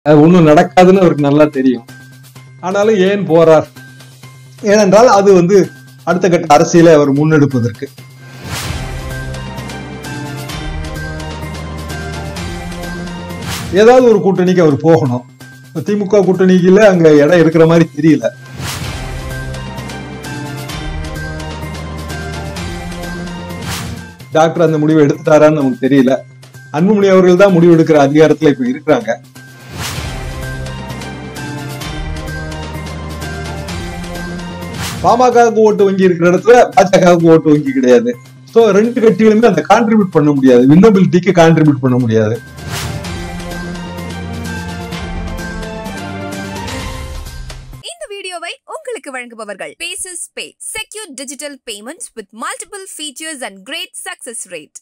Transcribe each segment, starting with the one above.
அது ஒன்றும் நடக்காதுன்னு அவருக்கு நல்லா தெரியும் ஆனாலும் ஏன் போறார் ஏனென்றால் அது வந்து அடுத்த கட்ட அரசியலை அவர் முன்னெடுப்பதற்கு ஏதாவது ஒரு கூட்டணிக்கு அவர் போகணும் இப்ப திமுக கூட்டணிக்குல அங்க இடம் இருக்கிற மாதிரி தெரியல டாக்டர் அந்த முடிவை எடுத்துட்டாரான்னு நமக்கு தெரியல அன்புமணி அவர்கள் தான் முடிவு எடுக்கிற அதிகாரத்துல இப்ப இருக்கிறாங்க பாமகவுக்கு ஓட்டு வங்கி இருக்கிற இடத்துல பாஜகவுக்கு ஓட்டு வங்கி கிடையாது சோ ரெண்டு கட்சிகளுமே அந்த கான்ட்ரிபியூட் பண்ண முடியாது வின்னபிலிட்டிக்கு கான்ட்ரிபியூட் பண்ண முடியாது இந்த வீடியோவை உங்களுக்கு வழங்குபவர்கள் பேசஸ் pay secure digital payments with multiple features and great success rate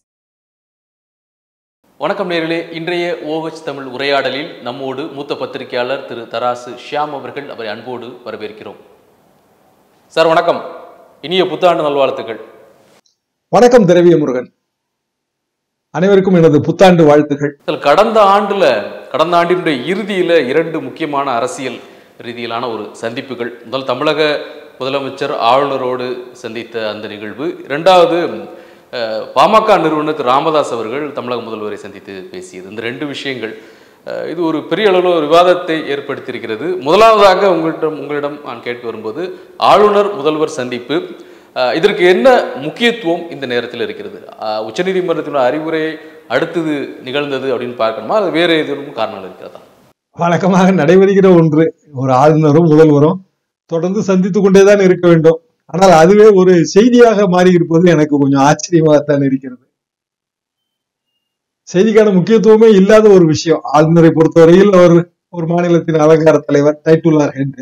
வணக்கம் நேர்களே இன்றைய ஓஹெச் தமிழ் உரையாடலில் நம்மோடு மூத்த பத்திரிகையாளர் திரு தராசு ஷியாம் அவர்கள் அவரை அன்போடு வரவேற்கிறோம் சார் வணக்கம் இனிய புத்தாண்டு நல்வாழ்த்துக்கள் வணக்கம் திரவிய முருகன் அனைவருக்கும் எனது புத்தாண்டு வாழ்த்துகள் சார் கடந்த ஆண்டுல கடந்த ஆண்டினுடைய இறுதியில இரண்டு முக்கியமான அரசியல் ரீதியிலான ஒரு சந்திப்புகள் முதல் தமிழக முதலமைச்சர் ஆளுநரோடு சந்தித்த அந்த நிகழ்வு இரண்டாவது அஹ், பாமக நிறுவனர் திரு ராமதாஸ் அவர்கள் தமிழக முதல்வரை சந்தித்து பேசியது இந்த ரெண்டு விஷயங்கள் அஹ், இது ஒரு பெரிய அளவில் ஒரு விவாதத்தை ஏற்படுத்தியிருக்கிறது முதலாவதாக உங்களிடம் உங்களிடம் நான் கேட்க வரும்போது ஆளுநர் முதல்வர் சந்திப்பு அஹ், இதற்கு என்ன முக்கியத்துவம் இந்த நேரத்தில் இருக்கிறது அஹ், உச்சநீதிமன்றத்தினுடைய அறிவுரையை அடுத்தது நிகழ்ந்தது அப்படின்னு பார்க்கணுமா அது வேறு எதுவும் காரணங்கள் இருக்கிறதா வழக்கமாக நடைபெறுகிற ஒன்று ஒரு ஆளுநரும் முதல்வரும் தொடர்ந்து சந்தித்துக் கொண்டேதான் இருக்க வேண்டும் ஆனால் அதுவே ஒரு செய்தியாக மாறி இருப்பது எனக்கு கொஞ்சம் ஆச்சரியமாகத்தான் இருக்கிறது செய்திக்கான முக்கியத்துவமே இல்லாத ஒரு விஷயம் ஆளுநரை பொறுத்தவரையில் அவர் ஒரு மாநிலத்தின் அலங்கார தலைவர் டைட்டுலார் ஹெட்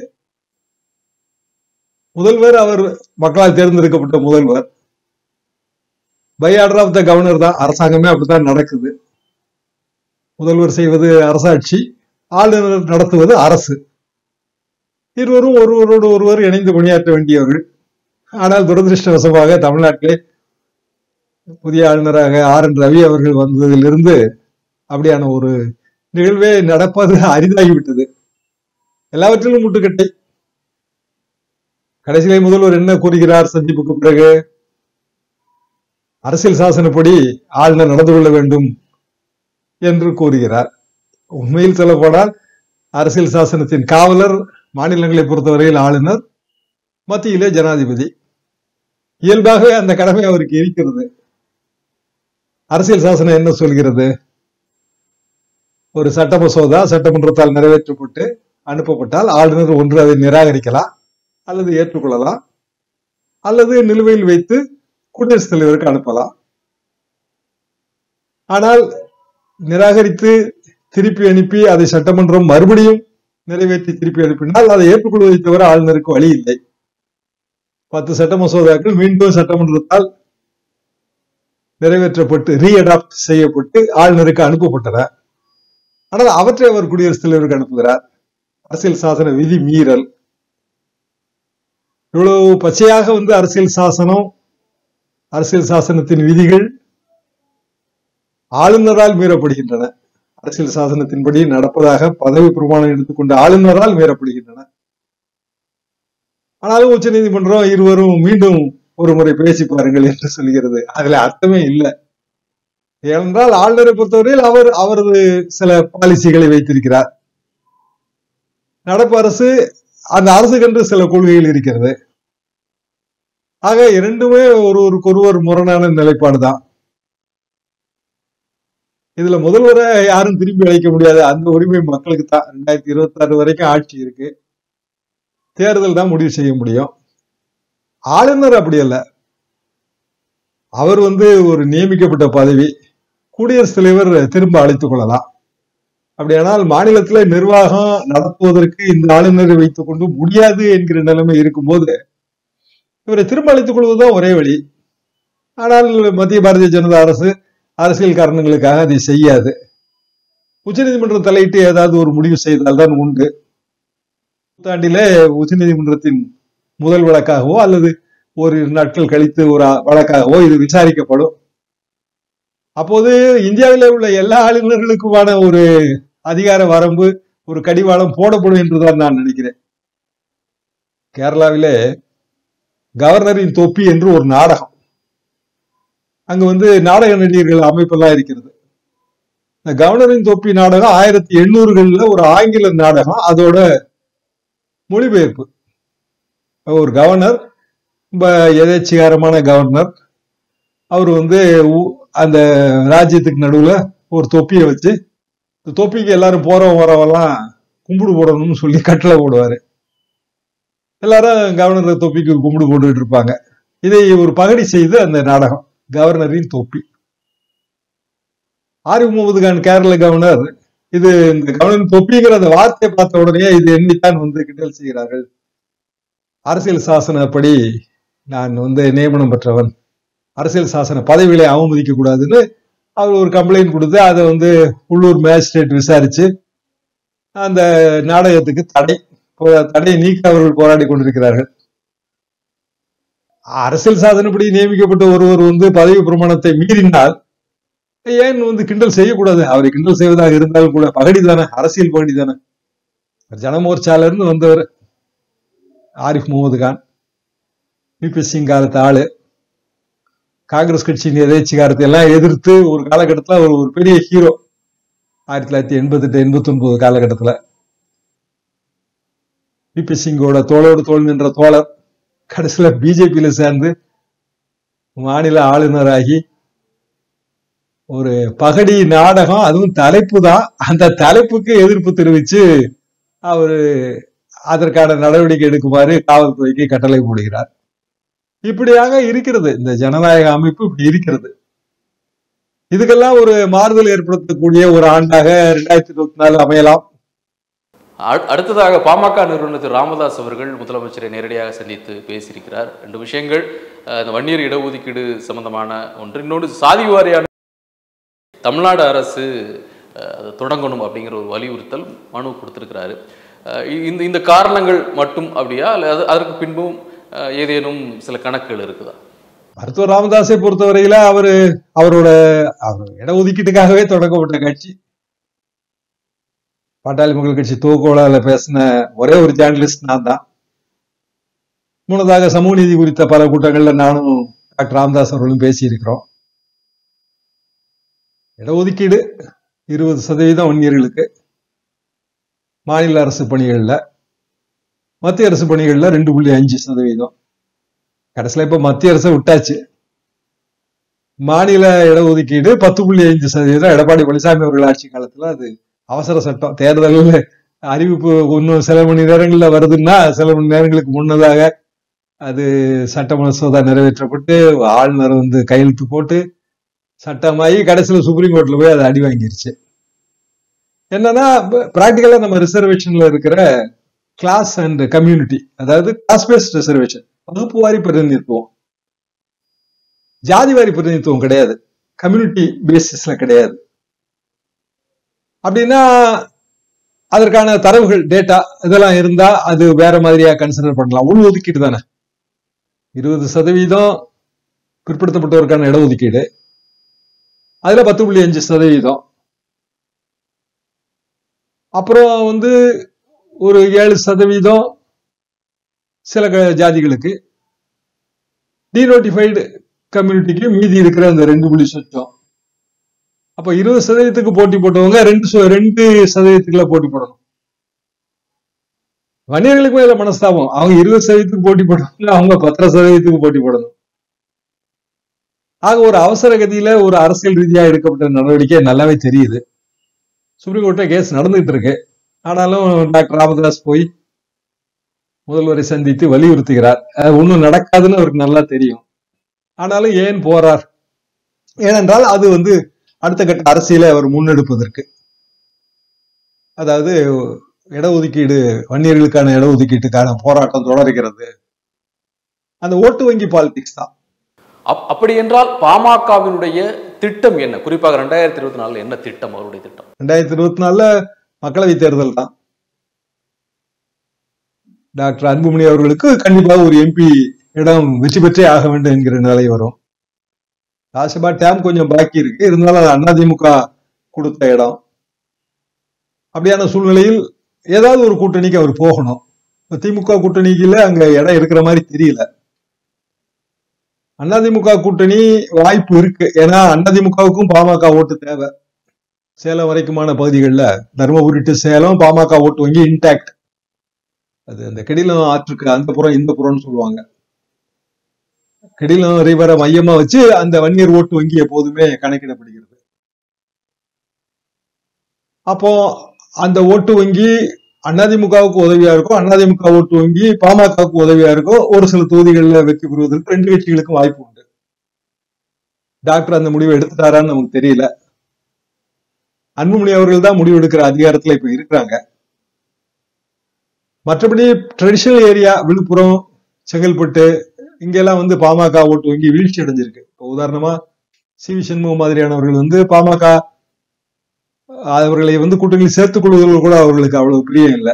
முதல்வர் அவர் மக்களால் தேர்ந்தெடுக்கப்பட்ட முதல்வர் by order of the governor தான் அரசாங்கமே அப்படித்தான் நடக்குது முதல்வர் செய்வது அரசாட்சி ஆளுநர் நடத்துவது அரசு இருவரும் ஒருவரோடு ஒருவர் இணைந்து பணியாற்ற வேண்டியவர்கள் ஆனால் துரதிருஷ்டவசமாக தமிழ்நாட்டிலே புதிய ஆளுநராக ஆர் என் ரவி அவர்கள் வந்ததிலிருந்து அப்படியான ஒரு நிகழ்வே நடப்பது அரிதாகிவிட்டது எல்லாவற்றிலும் முட்டுக்கட்டை கடைசியிலே முதல்வர் என்ன கூறுகிறார் சந்திப்புக்கு பிறகு அரசியல் சாசனப்படி ஆளுநர் நடந்து கொள்ள வேண்டும் என்று கூறுகிறார் உண்மையில் சொல்லப்போனால் அரசியல் சாசனத்தின் காவலர் மாநிலங்களை பொறுத்தவரையில் ஆளுநர் மத்தியிலே ஜனாதிபதி இயல்பாகவே அந்த கடமை அவருக்கு இருக்கிறது அரசியல் சாசனம் என்ன சொல்கிறது ஒரு சட்ட மசோதா சட்டமன்றத்தால் நிறைவேற்றப்பட்டு அனுப்பப்பட்டால் ஆளுநர் ஒன்று அதை நிராகரிக்கலாம் அல்லது ஏற்றுக்கொள்ளலாம் அல்லது நிலுவையில் வைத்து குடியரசுத் தலைவருக்கு அனுப்பலாம் ஆனால் நிராகரித்து திருப்பி அனுப்பி அதை சட்டமன்றம் மறுபடியும் நிறைவேற்றி திருப்பி அனுப்பினால் அதை ஏற்றுக்கொள்வதை தவிர ஆளுநருக்கு வழி இல்லை பத்து சட்ட மசோதாக்கள் மீண்டும் சட்டமன்றத்தால் நிறைவேற்றப்பட்டு ரீஅடாப்ட் செய்யப்பட்டு ஆளுநருக்கு அனுப்பப்பட்டன ஆனால் அவற்றை அவர் குடியரசுத் தலைவருக்கு அனுப்புகிறார் அரசியல் சாசன விதி மீறல் இவ்வளவு பச்சையாக வந்து அரசியல் சாசனம் அரசியல் சாசனத்தின் விதிகள் ஆளுநரால் மீறப்படுகின்றன அரசியல் சாசனத்தின்படி நடப்பதாக பதவி பிரமாணம் எடுத்துக்கொண்ட ஆளுநரால் மீறப்படுகின்றன ஆனாலும் உச்ச நீதிமன்றம் இருவரும் மீண்டும் ஒரு முறை பேசி பாருங்கள் என்று சொல்கிறது அதுல அர்த்தமே இல்லை ஏனென்றால் ஆளுநரை பொறுத்தவரையில் அவர் அவரது சில பாலிசிகளை வைத்திருக்கிறார் நடப்பு அரசு அந்த அரசுக்கென்று சில கொள்கைகள் இருக்கிறது ஆக இரண்டுமே ஒருவருக்கு ஒருவர் முரணான நிலைப்பாடு தான் இதுல முதல்வரை யாரும் திரும்பி அழைக்க முடியாது அந்த உரிமை மக்களுக்கு தான் ரெண்டாயிரத்தி இருபத்தி ஆறு வரைக்கும் ஆட்சி இருக்கு தேர்தல் தான் முடிவு செய்ய முடியும் ஆளுநர் அப்படி அல்ல அவர் வந்து ஒரு நியமிக்கப்பட்ட பதவி குடியரசுத் தலைவர் திரும்ப அழைத்துக் கொள்ளலாம் அப்படியானால் மாநிலத்துல நிர்வாகம் நடத்துவதற்கு இந்த ஆளுநரை வைத்துக் கொண்டு முடியாது என்கிற நிலைமை இருக்கும்போது இவரை திரும்ப அழைத்துக் கொள்வதுதான் ஒரே வழி ஆனால் மத்திய பாரதிய ஜனதா அரசு அரசியல் காரணங்களுக்காக அதை செய்யாது உச்சநீதிமன்றம் தலையிட்டு ஏதாவது ஒரு முடிவு செய்தால்தான் உண்டு புத்தாண்டிலே உச்சநீதிமன்றத்தின் முதல் வழக்காகவோ அல்லது ஒரு நாட்கள் கழித்து ஒரு வழக்காகவோ இது விசாரிக்கப்படும் அப்போது இந்தியாவிலே உள்ள எல்லா ஆளுநர்களுக்குமான ஒரு அதிகார வரம்பு ஒரு கடிவாளம் போடப்படும் என்றுதான் நான் நினைக்கிறேன் கேரளாவிலே கவர்னரின் தொப்பி என்று ஒரு நாடகம் அங்க வந்து நாடக நடிகர்கள் அமைப்பெல்லாம் இருக்கிறது இந்த கவர்னரின் தொப்பி நாடகம் ஆயிரத்தி எண்ணூறுகள்ல ஒரு ஆங்கில நாடகம் அதோட மொழிபெயர்ப்பு ஒரு கவர்னர் ரொம்ப எதேச்சிகாரமான கவர்னர் அவர் வந்து ஊ- அந்த ராஜ்யத்துக்கு நடுவுல ஒரு தொப்பியை வச்சு இந்த தொப்பிக்கு எல்லாரும் போறவங்க வரவெல்லாம் கும்பிடு போடணும்னு சொல்லி கட்டளை போடுவாரு எல்லாரும் கவர்னர் தொப்பிக்கு கும்பிடு போட்டுட்டு இருப்பாங்க இதை ஒரு பகடி செய்து அந்த நாடகம் கவர்னரின் தொப்பி ஆரிஃப் முகமது கான் கேரள கவர்னர் இது இந்த கவர்னரின் தொப்பிங்கிற அந்த வார்த்தையை பார்த்த உடனே இது என்னைத்தான் வந்து கிண்டல் செய்கிறார்கள் அரசியல் சாசனப்படி நான் வந்து நியமனம் பெற்றவன் அரசியல் சாசன பதவிகளை அவமதிக்க கூடாதுன்னு அவர் ஒரு கம்ப்ளைண்ட் கொடுத்து அதை வந்து உள்ளூர் மேஜிஸ்ட்ரேட் விசாரிச்சு அந்த நாடகத்துக்கு தடை போ- தடையை நீக்க அவர்கள் போராடி கொண்டிருக்கிறார்கள் அரசியல் சாதனைப்படி நியமிக்கப்பட்ட ஒருவர் வந்து பதவி பிரமாணத்தை மீறினால் ஏன் வந்து கிண்டல் செய்யக்கூடாது அவரை கிண்டல் செய்வதாக இருந்தாலும் கூட பகடி தானே அரசியல் பகடி தானே ஜனமோர்ச்சால இருந்து வந்தவர் ஆரிஃப் முகமது கான் பிபி சிங் காலத்து ஆளு காங்கிரஸ் கட்சியின் எதேச்சிகாரத்தை எல்லாம் எதிர்த்து ஒரு காலகட்டத்தில் அவர் ஒரு பெரிய ஹீரோ ஆயிரத்தி தொள்ளாயிரத்தி எண்பத்தெட்டு எண்பத்தி ஒன்பது காலகட்டத்தில் பிபி சிங்கோட தோளோடு தோல் நின்ற தோழர் கடைசியில பிஜேபியில சேர்ந்து மாநில ஆளுநராகி ஒரு பகடி நாடகம் அதுவும் தலைப்பு தான் அந்த தலைப்புக்கு எதிர்ப்பு தெரிவிச்சு அவரு அதற்கான நடவடிக்கை எடுக்குமாறு காவல்துறைக்கு கட்டளை போடுகிறார் இப்படியாக இருக்கிறது இந்த ஜனநாயக அமைப்பு இப்படி இருக்கிறது இதுக்கெல்லாம் ஒரு மாறுதல் ஏற்படுத்தக்கூடிய ஒரு ஆண்டாக ரெண்டாயிரத்தி இருபத்தி நாலு அமையலாம் அ- அடுத்ததாக பாமக நிறுவனர் திரு ராமதாஸ் அவர்கள் முதலமைச்சரை நேரடியாக சந்தித்து பேசியிருக்கிறார் ரெண்டு விஷயங்கள் அஹ், இந்த வன்னியர் இடஒதுக்கீடு சம்பந்தமான ஒன்று இன்னொன்று சாதி வாரியான தமிழ்நாடு அரசு அஹ், அதை தொடங்கணும் அப்படிங்கிற ஒரு வலியுறுத்தல் மனு கொடுத்திருக்கிறாரு அஹ், இ- இந்த இந்த காரணங்கள் மட்டும் அப்படியா அல்லது அதற்கு பின்பும் அஹ், ஏதேனும் சில கணக்குகள் இருக்குதா மருத்துவர் ராமதாஸை பொறுத்தவரையில அவரு அவரோட அவர் இடஒதுக்கீட்டுக்காகவே தொடங்கப்பட்ட கட்சி பாட்டாளி மக்கள் கட்சி தூக்கோளால பேசின ஒரே ஒரு ஜேர்னலிஸ்ட் நான் தான் முன்னதாக சமூக நீதி குறித்த பல கூட்டங்கள்ல நானும் டாக்டர் ராமதாஸ் அவர்களும் பேசியிருக்கிறோம் இடஒதுக்கீடு இருபது சதவீதம் வன்னியர்களுக்கு மாநில அரசு பணிகள்ல மத்திய அரசு பணிகள்ல ரெண்டு புள்ளி அஞ்சு சதவீதம் கடைசியில இப்ப மத்திய அரசை விட்டாச்சு மாநில இடஒதுக்கீடு பத்து புள்ளி ஐந்து சதவீதம் எடப்பாடி பழனிசாமி அவர்கள் ஆட்சி காலத்துல அது அவசர சட்டம் தேர்தலில் அறிவிப்பு இன்னும் சில மணி நேரங்கள்ல வருதுன்னா சில மணி நேரங்களுக்கு முன்னதாக அது சட்ட மசோதா நிறைவேற்றப்பட்டு ஆளுநர் வந்து கையெழுத்து போட்டு சட்டமாகி கடைசியில் சுப்ரீம் கோர்ட்ல போய் அது அடி வாங்கிருச்சு என்னன்னா பிராக்டிக்கலா நம்ம ரிசர்வேஷன்ல இருக்கிற கிளாஸ் அண்ட் கம்யூனிட்டி அதாவது கிளாஸ் பேஸ்ட் ரிசர்வேஷன் வகுப்பு வாரி பிரதிநிதித்துவம் ஜாதி வாரி பிரதிநிதித்துவம் கிடையாது கம்யூனிட்டி பேசிஸ்ல கிடையாது அப்படின்னா அதற்கான தரவுகள் டேட்டா இதெல்லாம் இருந்தா அது வேற மாதிரியா கன்சிடர் பண்ணலாம் உள் ஒதுக்கீடு தானே இருபது சதவீதம் பிற்படுத்தப்பட்டவருக்கான இடஒதுக்கீடு அதுல பத்து புள்ளி அஞ்சு சதவீதம் அப்புறம் வந்து ஒரு ஏழு சதவீதம் சில க- ஜாதிகளுக்கு டீநோட்டிஃபைடு கம்யூனிட்டிக்கு மீதி இருக்கிற அந்த ரெண்டு புள்ளி சொச்சம் அப்ப இருபது சதவீதத்துக்கு போட்டி போட்டவங்க ரெண்டு சொ- ரெண்டு சதவீதத்துக்குள்ள போட்டி போடணும் வன்னியர்களுக்கும் இதுல மனஸ்தாபம் அவங்க இருபது சதவீதத்துக்கு போட்டி போடுவாங்க அவங்க பத்தரை சதவீதத்துக்கு போட்டி போடணும் ஆக ஒரு அவசர கதியில ஒரு அரசியல் ரீதியா எடுக்கப்பட்ட நடவடிக்கை நல்லாவே தெரியுது சுப்ரீம் கோர்ட்ல கேஸ் நடந்துகிட்டு இருக்கு ஆனாலும் டாக்டர் ராமதாஸ் போய் முதல்வரை சந்தித்து வலியுறுத்துகிறார் அது ஒண்ணும் நடக்காதுன்னு அவருக்கு நல்லா தெரியும் ஆனாலும் ஏன் போறார் ஏனென்றால் அது வந்து அடுத்த கட்ட அரசியலை அவர் முன்னெடுப்பதற்கு அதாவது இடஒதுக்கீடு வன்னியர்களுக்கான இடஒதுக்கீட்டுக்கான போராட்டம் தொடர்கிறது அந்த ஓட்டு வங்கி பாலிடிக்ஸ் தான் அப் அப்படி என்றால் பாமகவினுடைய திட்டம் என்ன குறிப்பாக ரெண்டாயிரத்தி இருபத்தி நாலுல என்ன திட்டம் அவருடைய திட்டம் ரெண்டாயிரத்தி இருபத்தி நாலுல மக்களவை தேர்தல் தான் டாக்டர் அன்புமணி அவர்களுக்கு கண்டிப்பாக ஒரு எம்பி இடம் வெற்றி பெற்றே ஆக வேண்டும் என்கிற நிலை வரும் ராஜ்யசபா டேம் கொஞ்சம் பாக்கி இருக்கு இருந்தாலும் அது அதிமுக கொடுத்த இடம் அப்படியான சூழ்நிலையில் ஏதாவது ஒரு கூட்டணிக்கு அவர் போகணும் இப்ப திமுக கூட்டணிக்குல அங்க இடம் இருக்கிற மாதிரி தெரியல அதிமுக கூட்டணி வாய்ப்பு இருக்கு ஏன்னா அதிமுகவுக்கும் பாமக ஓட்டு தேவை சேலம் வரைக்குமான பகுதிகளில் தருமபுரி டு சேலம் பாமக ஓட்டு வங்கி இன்டாக்ட் அது அந்த கெடிலம் ஆற்றுக்கு அந்த புறம் இந்த புறம்னு சொல்லுவாங்க கெடிலம் ரிவரை மையமா வச்சு அந்த வன்னியர் ஓட்டு வங்கி எப்போதுமே கணக்கிடப்படுகிறது அப்போ அந்த ஓட்டு வங்கி அதிமுகவுக்கு உதவியா இருக்கும் அதிமுக ஓட்டு வங்கி பாமகவுக்கு உதவியா இருக்கும் ஒரு சில தொகுதிகளில் வெற்றி பெறுவதற்கு ரெண்டு கட்சிகளுக்கும் வாய்ப்பு உண்டு டாக்டர் அந்த முடிவை எடுத்துட்டாரான்னு நமக்கு தெரியல அன்புமணி அவர்கள் தான் முடிவு எடுக்கிற அதிகாரத்துல இப்ப இருக்கிறாங்க மற்றபடி ட்ரெடிஷனல் ஏரியா விழுப்புரம் செங்கல்பட்டு இங்கெல்லாம் வந்து பாமக ஓட்டு வங்கி வீழ்ச்சி அடைஞ்சிருக்கு இப்போ உதாரணமா சி வி சண்முகம் மாதிரியானவர்கள் வந்து பாமக அவர்களை வந்து கூட்டணியில் சேர்த்துக் கொள்வதில் கூட அவர்களுக்கு அவ்வளவு பிரியம் இல்லை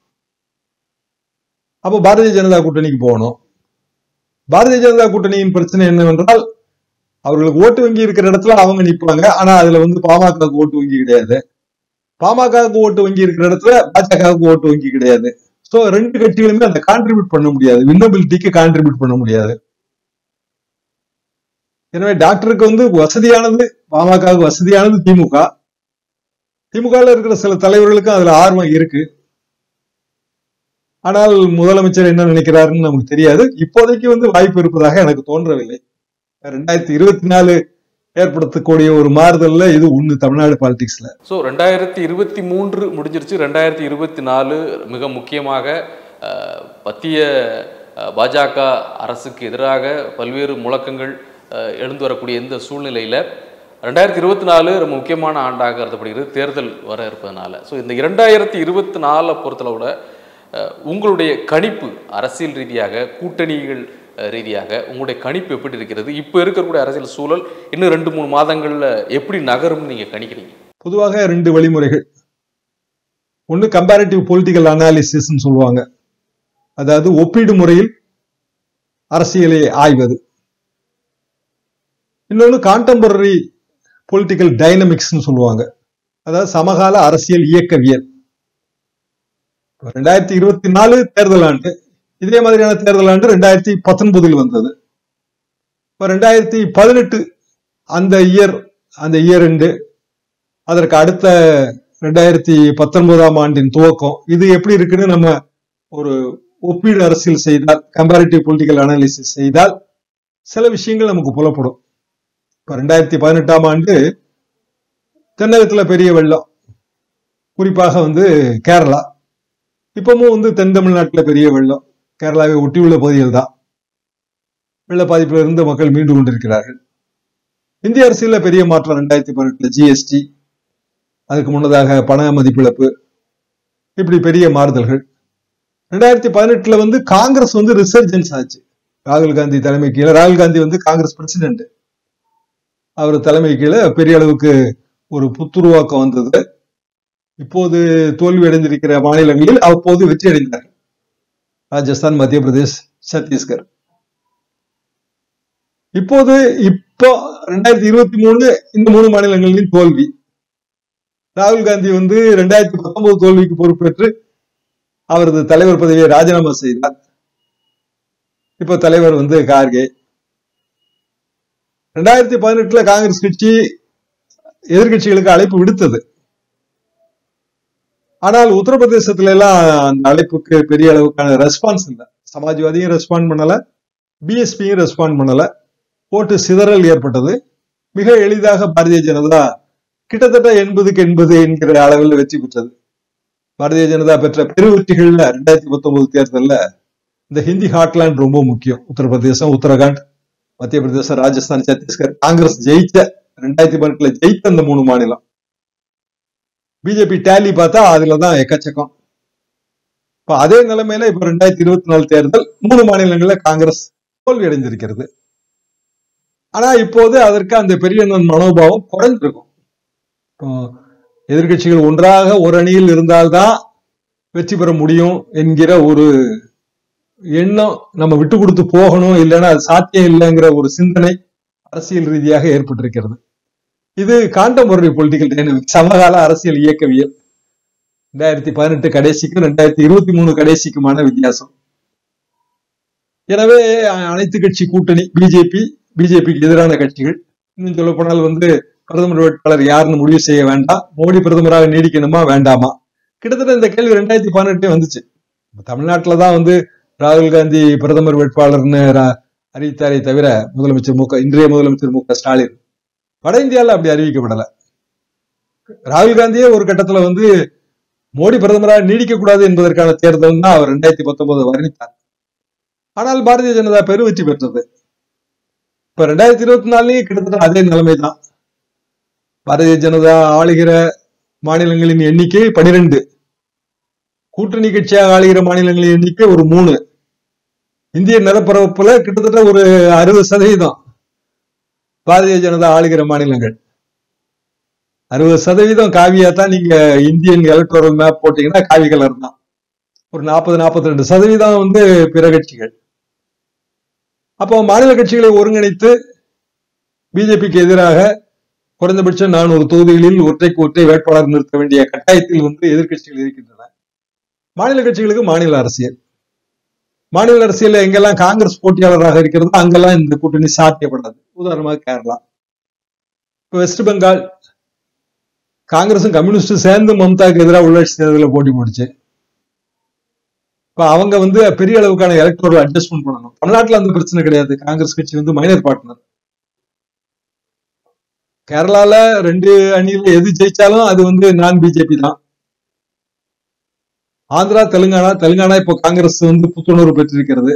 அப்போ பாரதிய ஜனதா கூட்டணிக்கு போகணும் பாரதிய ஜனதா கூட்டணியின் பிரச்சனை என்னவென்றால் அவர்களுக்கு ஓட்டு வங்கி இருக்கிற இடத்துல அவங்க நிற்பாங்க ஆனா அதுல வந்து பாமகவுக்கு ஓட்டு வங்கி கிடையாது பாமகவுக்கு ஓட்டு வங்கி இருக்கிற இடத்துல பாஜகவுக்கு ஓட்டு வங்கி கிடையாது சோ ரெண்டு கட்சிகளுமே அந்த கான்ட்ரிபியூட் பண்ண முடியாது வின்னபிலிட்டிக்கு கான்ட்ரிபியூட் பண்ண முடியாது எனவே டாக்டருக்கு வந்து வசதியானது பாமகவுக்கு வசதியானது திமுக திமுகவில் இருக்கிற சில தலைவர்களுக்கும் அதுல ஆர்வம் இருக்கு ஆனால் முதலமைச்சர் என்ன நினைக்கிறாருன்னு நமக்கு தெரியாது இப்போதைக்கு வந்து வாய்ப்பு இருப்பதாக எனக்கு தோன்றவில்லை ரெண்டாயிரத்தி இருபத்தி நாலு ஏற்படுத்தக்கூடிய ஒரு மாறுதல்ல இது ஒண்ணு தமிழ்நாடு பாலிடிக்ஸ்ல ஸோ ரெண்டாயிரத்தி இருபத்தி மூன்று முடிஞ்சிருச்சு ரெண்டாயிரத்தி இருபத்தி நாலு மிக முக்கியமாக அஹ், மத்திய அஹ், பாஜக அரசுக்கு எதிராக பல்வேறு முழக்கங்கள் அஹ், எழுந்து வரக்கூடிய இந்த சூழ்நிலையில் ரெண்டாயிரத்தி இருபத்தி நாலு ரொம்ப முக்கியமான ஆண்டாக கருதப்படுகிறது தேர்தல் வர இருப்பதனால ஸோ இந்த இரண்டாயிரத்தி இருபத்தி நாலை பொறுத்தளவில் அஹ், உங்களுடைய கணிப்பு அரசியல் ரீதியாக கூட்டணிகள் அஹ், ரீதியாக உங்களுடைய கணிப்பு எப்படி இருக்கிறது இப்போ இருக்கக்கூடிய அரசியல் சூழல் இன்னும் ரெண்டு மூணு மாதங்களில் எப்படி நகரும்னு நீங்கள் கணிக்கிறீங்க பொதுவாக ரெண்டு வழிமுறைகள் ஒன்னு கம்பேரிட்டிவ் பொலிட்டிக்கல் அனாலிசிஸ்ன்னு சொல்லுவாங்க அதாவது ஒப்பீடு முறையில் அரசியலை ஆய்வது இன்னொன்னு கான்டெம்பரரி பொலிட்டிக்கல் டைனமிக்ஸ்னு சொல்லுவாங்க அதாவது சமகால அரசியல் இயக்கவியல் ரெண்டாயிரத்தி இருபத்தி நாலு தேர்தல் ஆண்டு இதே மாதிரியான தேர்தல் ஆண்டு ரெண்டாயிரத்தி பத்தொன்பதில் வந்தது இப்ப ரெண்டாயிரத்தி பதினெட்டு அந்த இயர் அந்த இயர் ரெண்டு அதற்கு அடுத்த ரெண்டாயிரத்தி பத்தொன்பதாம் ஆண்டின் துவக்கம் இது எப்படி இருக்குன்னு நம்ம ஒரு ஒப்பீடு அரசியல் செய்தால் கம்பேரிட்டிவ் பொலிட்டிக்கல் அனாலிசிஸ் செய்தால் சில விஷயங்கள் நமக்கு புலப்படும் இப்ப ரெண்டாயிரத்தி பதினெட்டாம் ஆண்டு தென்னகத்துல பெரிய வெள்ளம் குறிப்பாக வந்து கேரளா இப்பவும் வந்து தென் தமிழ்நாட்டில் பெரிய வெள்ளம் கேரளாவை ஒட்டியுள்ள பகுதிகள் தான் வெள்ள பாதிப்பில் இருந்து மக்கள் மீண்டு கொண்டிருக்கிறார்கள் இந்திய அரசியல்ல பெரிய மாற்றம் ரெண்டாயிரத்தி பதினெட்டுல ஜிஎஸ்டி அதுக்கு முன்னதாக பண மதிப்பிழப்பு இப்படி பெரிய மாறுதல்கள் ரெண்டாயிரத்தி பதினெட்டுல வந்து காங்கிரஸ் வந்து ரிசர்ஜன்ஸ் ஆச்சு ராகுல் காந்தி தலைமை கீழே ராகுல் காந்தி வந்து காங்கிரஸ் பிரசிடென்ட் அவர் தலைமை கீழே பெரிய அளவுக்கு ஒரு புத்துருவாக்கம் வந்தது இப்போது தோல்வி அடைந்திருக்கிற மாநிலங்களில் அப்போது வெற்றி அடைந்தார் ராஜஸ்தான் மத்திய பிரதேஷ் சத்தீஸ்கர் இப்போது இப்போ ரெண்டாயிரத்தி இருபத்தி மூணு இந்த மூணு மாநிலங்களிலும் தோல்வி ராகுல் காந்தி வந்து ரெண்டாயிரத்தி பத்தொன்பது தோல்விக்கு பொறுப்பேற்று அவரது தலைவர் பதவியை ராஜினாமா செய்தார் இப்ப தலைவர் வந்து கார்கே ரெண்டாயிரத்தி பதினெட்டுல காங்கிரஸ் கட்சி எதிர்கட்சிகளுக்கு அழைப்பு விடுத்தது ஆனால் உத்தரப்பிரதேசத்துல எல்லாம் அந்த அழைப்புக்கு பெரிய அளவுக்கான ரெஸ்பான்ஸ் இல்லை சமாஜ்வாதியும் ரெஸ்பாண்ட் பண்ணல பிஎஸ்பியும் ரெஸ்பாண்ட் பண்ணல ஓட்டு சிதறல் ஏற்பட்டது மிக எளிதாக பாரதிய ஜனதா கிட்டத்தட்ட எண்பதுக்கு எண்பது என்கிற அளவில் வெற்றி பெற்றது பாரதிய ஜனதா பெற்ற பெரு வெற்றிகள்ல ரெண்டாயிரத்தி பத்தொன்பது தேர்தல்ல இந்த ஹிந்தி ஹாட்லாண்ட் ரொம்ப முக்கியம் உத்தரப்பிரதேசம் உத்தரகாண்ட் மத்திய பிரதேசம் ராஜஸ்தான் சத்தீஸ்கர் காங்கிரஸ் ஜெயிச்ச ரெண்டாயிரத்தி பதினெட்டுல ஜெயித்த அந்த மூணு மாநிலம் பிஜேபி டேலி பார்த்தா அதுலதான் எக்கச்சக்கம் இப்ப அதே நிலைமையில இப்ப ரெண்டாயிரத்தி இருபத்தி நாலு தேர்தல் மூணு மாநிலங்கள்ல காங்கிரஸ் தோல்வி அடைஞ்சிருக்கிறது ஆனா இப்போது அதற்கு அந்த பெரிய மனோபாவம் குறைஞ்சிருக்கும் இப்போ எதிர்கட்சிகள் ஒன்றாக ஒரு அணியில் இருந்தால்தான் வெற்றி பெற முடியும் என்கிற ஒரு எண்ணம் நம்ம விட்டு கொடுத்து போகணும் இல்லைன்னா அது சாத்தியம் இல்லைங்கிற ஒரு சிந்தனை அரசியல் ரீதியாக ஏற்பட்டிருக்கிறது இது காண்டம்பரரி பொலிட்டிக்கல் டைனமிக் சமகால அரசியல் இயக்கவியல் ரெண்டாயிரத்தி பதினெட்டு கடைசிக்கும் ரெண்டாயிரத்தி இருபத்தி மூணு கடைசிக்குமான வித்தியாசம் எனவே அ- அனைத்து கட்சி கூட்டணி பிஜேபி பிஜேபிக்கு எதிரான கட்சிகள் இன்னும் சொல்ல போனால் வந்து பிரதமர் வேட்பாளர் யாருன்னு முடிவு செய்ய வேண்டாம் மோடி பிரதமராக நீடிக்கணுமா வேண்டாமா கிட்டத்தட்ட இந்த கேள்வி ரெண்டாயிரத்தி பதினெட்டே வந்துச்சு தமிழ்நாட்டில் தான் வந்து ராகுல் காந்தி பிரதமர் வேட்பாளர்னு ரா- அறிவித்தாரே தவிர முதலமைச்சர் மு க இன்றைய முதலமைச்சர் மு க ஸ்டாலின் வட இந்தியாவில் அப்படி அறிவிக்கப்படல ராகுல் காந்தியே ஒரு கட்டத்துல வந்து மோடி பிரதமராக நீடிக்க கூடாது என்பதற்கான தேர்தல் தான் அவர் ரெண்டாயிரத்தி பத்தொன்பது வர்ணித்தார் ஆனால் பாரதிய ஜனதா பெரு வெற்றி பெற்றது இப்ப ரெண்டாயிரத்தி இருபத்தி நாலுலயும் கிட்டத்தட்ட அதே நிலைமை தான் பாரதிய ஜனதா ஆளுகிற மாநிலங்களின் எண்ணிக்கை பனிரெண்டு கூட்டணி கட்சியாக ஆளுகிற மாநிலங்களின் எண்ணிக்கை ஒரு மூணு இந்திய நிலப்பரப்புல கிட்டத்தட்ட ஒரு அறுபது சதவீதம் பாரதிய ஜனதா ஆளுகிற மாநிலங்கள் அறுபது சதவீதம் காவியா தான் நீங்க இந்தியன் எலக்ட்ரல் மேப் போட்டீங்கன்னா காவி கலர் தான் ஒரு நாற்பது நாற்பத்தி ரெண்டு சதவீதம் வந்து பிற கட்சிகள் அப்போ மாநில கட்சிகளை ஒருங்கிணைத்து பிஜேபிக்கு எதிராக குறைந்தபட்சம் நானூறு தொகுதிகளில் ஒற்றைக்கு ஒற்றை வேட்பாளர் நிறுத்த வேண்டிய கட்டாயத்தில் வந்து எதிர்க்கட்சிகள் இருக்கின்றன மாநில கட்சிகளுக்கு மாநில அரசியல் மாநில அரசியல்ல எங்கெல்லாம் காங்கிரஸ் போட்டியாளராக இருக்கிறதோ அங்கெல்லாம் இந்த கூட்டணி சாத்தியப்படாது உதாரணமாக கேரளா இப்ப வெஸ்ட் பெங்கால் காங்கிரசும் கம்யூனிஸ்டும் சேர்ந்து மம்தாக்கு எதிராக உள்ளாட்சி தேர்தலில் போட்டி போட்டுச்சு இப்ப அவங்க வந்து பெரிய அளவுக்கான எலக்ட்ரோல் அட்ஜஸ்ட்மெண்ட் பண்ணணும் தமிழ்நாட்டுல அந்த பிரச்சனை கிடையாது காங்கிரஸ் கட்சி வந்து மைனர் பார்ட்னர் கேரளால ரெண்டு அணியில எது ஜெயிச்சாலும் அது வந்து நான் பிஜேபி தான் ஆந்திரா தெலுங்கானா தெலுங்கானா இப்போ காங்கிரஸ் வந்து புத்துணர்வு பெற்றிருக்கிறது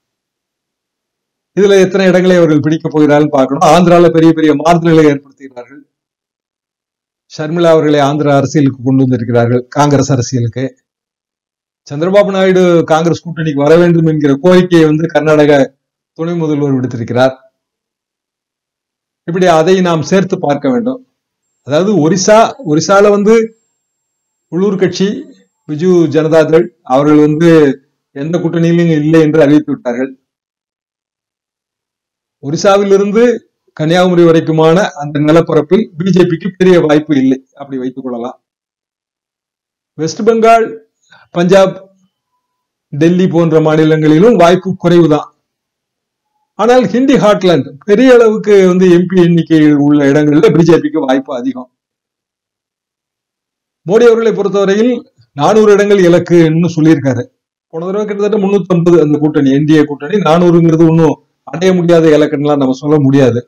இதுல எத்தனை இடங்களை அவர்கள் பிடிக்க போகிறார்கள் பார்க்கணும் ஆந்திரால பெரிய பெரிய மாறுதல்களை ஏற்படுத்துகிறார்கள் ஷர்மிளா அவர்களை ஆந்திரா அரசியலுக்கு கொண்டு வந்திருக்கிறார்கள் காங்கிரஸ் அரசியலுக்கு சந்திரபாபு நாயுடு காங்கிரஸ் கூட்டணிக்கு வர வேண்டும் என்கிற கோரிக்கையை வந்து கர்நாடக துணை முதல்வர் விடுத்திருக்கிறார் இப்படி அதை நாம் சேர்த்து பார்க்க வேண்டும் அதாவது ஒரிசா ஒரிசால வந்து உள்ளூர் கட்சி பிஜு ஜனதாதள் அவர்கள் வந்து எந்த கூட்டணியிலும் இல்லை என்று அறிவித்து விட்டார்கள் ஒரிசாவிலிருந்து கன்னியாகுமரி வரைக்குமான அந்த நிலப்பரப்பில் பிஜேபிக்கு பெரிய வாய்ப்பு இல்லை அப்படி வைத்துக் கொள்ளலாம் வெஸ்ட் பெங்கால் பஞ்சாப் டெல்லி போன்ற மாநிலங்களிலும் வாய்ப்பு குறைவுதான் ஆனால் ஹிந்தி ஹாட்லாண்ட் பெரிய அளவுக்கு வந்து எம்பி எண்ணிக்கையில் உள்ள இடங்களில் பிஜேபிக்கு வாய்ப்பு அதிகம் மோடி அவர்களை பொறுத்தவரையில் நானூறு இடங்கள் இலக்குன்னு சொல்லியிருக்காரு போன தடவை கிட்டத்தட்ட முன்னூத்தி ஐம்பது அந்த கூட்டணி என்டிஏ கூட்டணி நானூறுங்கிறது ஒன்றும் அடைய முடியாத இலக்குன்னுலாம் நம்ம சொல்ல முடியாது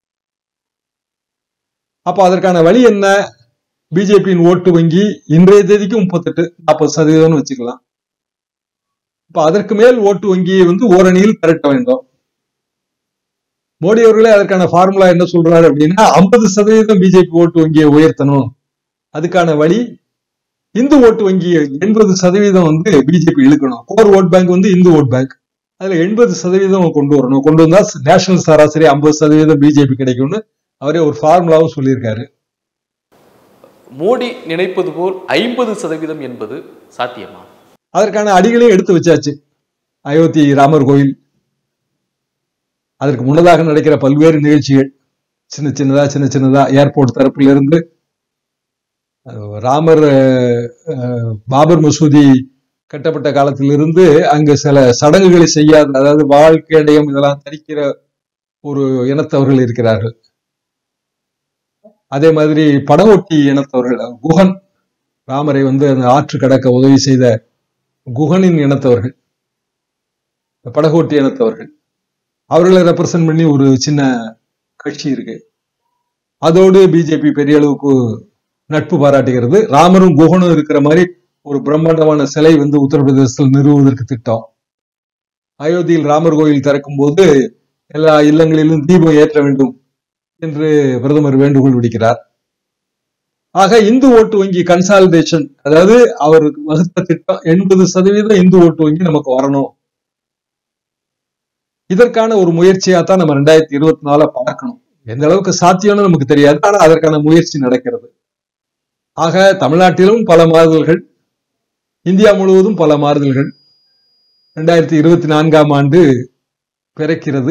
அப்ப அதற்கான வழி என்ன பிஜேபியின் ஓட்டு வங்கி இன்றைய தேதிக்கு முப்பத்தெட்டு நாற்பது சதவீதம்னு வச்சுக்கலாம் இப்ப அதற்கு மேல் ஓட்டு வங்கியை வந்து ஓரணியில் திரட்ட வேண்டும் மோடி அவர்களே அதற்கான ஃபார்முலா என்ன சொல்றாரு அப்படின்னா ஐம்பது சதவீதம் பிஜேபி ஓட்டு வங்கியை உயர்த்தணும் அதுக்கான வழி இந்து ஓட்டு வங்கி எண்பது சதவீதம் வந்து பிஜேபி இழுக்கணும் கோர் ஓட் பேங்க் வந்து இந்து ஓட் பேங்க் அதுல எண்பது சதவீதம் கொண்டு வரணும் கொண்டு வந்தா நேஷனல் சராசரி ஐம்பது சதவீதம் பிஜேபி கிடைக்கும்னு அவரே ஒரு ஃபார்முலாவும் சொல்லியிருக்காரு மோடி நினைப்பது போல் ஐம்பது சதவீதம் என்பது சாத்தியமா அதற்கான அடிகளையும் எடுத்து வச்சாச்சு அயோத்தி ராமர் கோயில் அதற்கு முன்னதாக நடக்கிற பல்வேறு நிகழ்ச்சிகள் சின்ன சின்னதா சின்ன சின்னதா ஏர்போர்ட் தரப்பில் இருந்து அஹ், ராமர் அஹ், அஹ், பாபர் மசூதி கட்டப்பட்ட காலத்திலிருந்து அங்கு சில சடங்குகளை செய்யாத அதாவது வாழ்க்கையடையும் இதெல்லாம் தரிக்கிற ஒரு இனத்தவர்கள் இருக்கிறார்கள் அதே மாதிரி படகோட்டி இனத்தவர்கள் குஹன் ராமரை வந்து அந்த ஆற்று கடக்க உதவி செய்த குஹனின் இனத்தவர்கள் படகோட்டி இனத்தவர்கள் அவர்களை ரெப்ரசன்ட் பண்ணி ஒரு சின்ன கட்சி இருக்கு அதோடு பிஜேபி பெரிய அளவுக்கு நட்பு பாராட்டுகிறது ராமரும் குஹனும் இருக்கிற மாதிரி ஒரு பிரம்மாண்டமான சிலை வந்து உத்தரப்பிரதேசத்தில் நிறுவுவதற்கு திட்டம் அயோத்தியில் ராமர் கோயில் திறக்கும் போது எல்லா இல்லங்களிலும் தீபம் ஏற்ற வேண்டும் என்று பிரதமர் வேண்டுகோள் விடுக்கிறார் ஆக இந்து ஓட்டு வங்கி கன்சாலிடேஷன் அதாவது அவர் வகுத்த திட்டம் எண்பது சதவீதம் இந்து ஓட்டு வங்கி நமக்கு வரணும் இதற்கான ஒரு முயற்சியா தான் நம்ம ரெண்டாயிரத்தி இருபத்தி நால பார்க்கணும் எந்த அளவுக்கு சாத்தியம்னு நமக்கு தெரியாது ஆனா அதற்கான முயற்சி நடக்கிறது ஆக தமிழ்நாட்டிலும் பல மாறுதல்கள் இந்தியா முழுவதும் பல மாறுதல்கள் ரெண்டாயிரத்தி இருபத்தி நான்காம் ஆண்டு பிறக்கிறது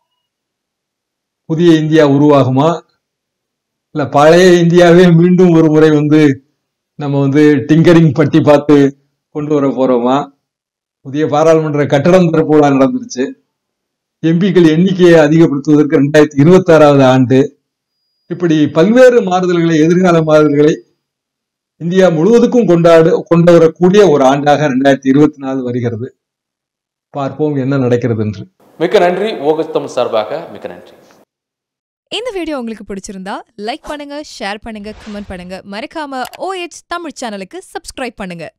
புதிய இந்தியா உருவாகுமா இல்ல பழைய இந்தியாவே மீண்டும் ஒரு முறை வந்து நம்ம வந்து டிங்கரிங் பட்டி பார்த்து கொண்டு வர போறோமா புதிய பாராளுமன்ற கட்டடம் திறப்பு விழா நடந்துருச்சு எம்பிக்கள் எண்ணிக்கையை அதிகப்படுத்துவதற்கு ரெண்டாயிரத்தி இருபத்தி ஆறாவது ஆண்டு இப்படி பல்வேறு மாறுதல்களை எதிர்கால மாறுதல்களை இந்தியா முழுவதுக்கும் கொண்டாடு கொண்டு வரக்கூடிய ஒரு ஆண்டாக ரெண்டாயிரத்தி இருபத்தி நாலு வருகிறது பார்ப்போம் என்ன நடக்கிறது என்று மிக்க நன்றி ஓகஸ்தம் சார்பாக மிக்க நன்றி இந்த வீடியோ உங்களுக்கு பிடிச்சிருந்தா லைக் பண்ணுங்க ஷேர் பண்ணுங்க கமெண்ட் பண்ணுங்க மறக்காம OH தமிழ் சேனலுக்கு சப்ஸ்கிரைப் பண்ணுங்க